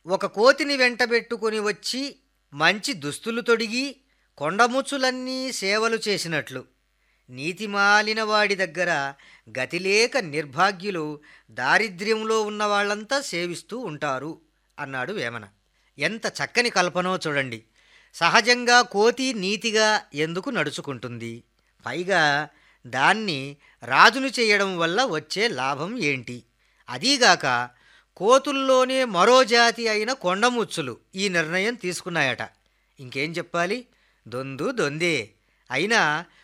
ఒక కోతిని వెంటబెట్టుకుని వచ్చి మంచి దుస్తులు తొడిగి కొండముచ్చులన్నీ సేవలు చేసినట్లు నీతిమాలిన వాడి దగ్గర గతిలేక నిర్భాగ్యులు దారిద్ర్యంలో ఉన్న వాళ్ళంతా సేవిస్తూ ఉంటారు అన్నాడు వేమన ఎంత చక్కని కల్పనో చూడండి సహజంగా కోతి నీతిగా ఎందుకు నడుచుకుంటుంది పైగా దాన్ని రాజును చేయడం వల్ల వచ్చే లాభం ఏంటి అదీగాక కోతుల్లోనే మరో జాతి అయిన కొండముచ్చులు ఈ నిర్ణయం తీసుకున్నాయట ఇంకేం చెప్పాలి దొందు దొందే అయినా